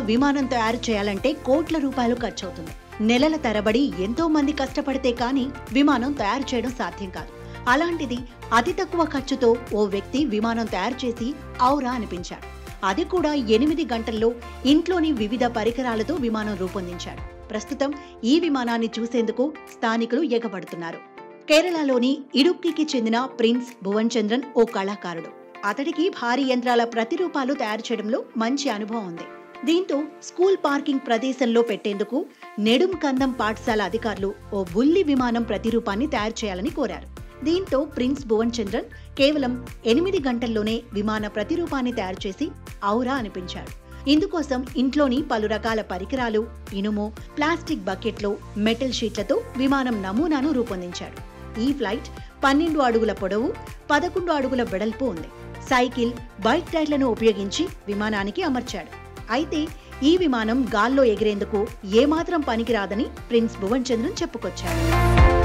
విమానం తయారు చేయాలంటే కోట్ల రూపాయలు ఖర్చవుతుంది నెలల తరబడి ఎంతో మంది కష్టపడితే కానీ విమానం తయారు చేయడం సాధ్యం కాదు అలాంటిది అతి తక్కువ ఖర్చుతో ఓ వ్యక్తి విమానం తయారు చేసి ఔరా అనిపించాడు అది కూడా ఎనిమిది గంటల్లో ఇంట్లోని వివిధ పరికరాలతో విమానం రూపొందించాడు ప్రస్తుతం ఈ విమానాన్ని చూసేందుకు స్థానికులు ఎగబడుతున్నారు కేరళలోని ఇడుక్కికి చెందిన ప్రిన్స్ భువన్ చంద్రన్ ఓ కళాకారుడు అతడికి భారీ యంత్రాల ప్రతిరూపాలు తయారు చేయడంలో మంచి అనుభవం ఉంది దీంతో స్కూల్ పార్కింగ్ ప్రదేశంలో పెట్టేందుకు నెడుం కందం పాఠశాల అధికారులు ఓ బుల్లి విమానం ప్రతిరూపాన్ని తయారు చేయాలని కోరారు దీంతో ప్రిన్స్ భువన్ చంద్రన్ కేవలం ఎనిమిది గంటల్లోనే విమాన ప్రతిరూపాన్ని తయారు చేసి ఔరా అనిపించాడు ఇందుకోసం ఇంట్లోని పలు రకాల పరికరాలు ఇనుము ప్లాస్టిక్ బకెట్లు మెటల్ షీట్లతో విమానం నమూనాను రూపొందించాడు ఈ ఫ్లైట్ పన్నెండు అడుగుల పొడవు పదకొండు అడుగుల వెడల్పు ఉంది సైకిల్ బైక్ టైర్లను ఉపయోగించి విమానానికి అమర్చాడు అయితే ఈ విమానం గాల్లో ఎగిరేందుకు ఏమాత్రం పనికిరాదని ప్రిన్స్ భువన్ చంద్రన్ చెప్పుకొచ్చాడు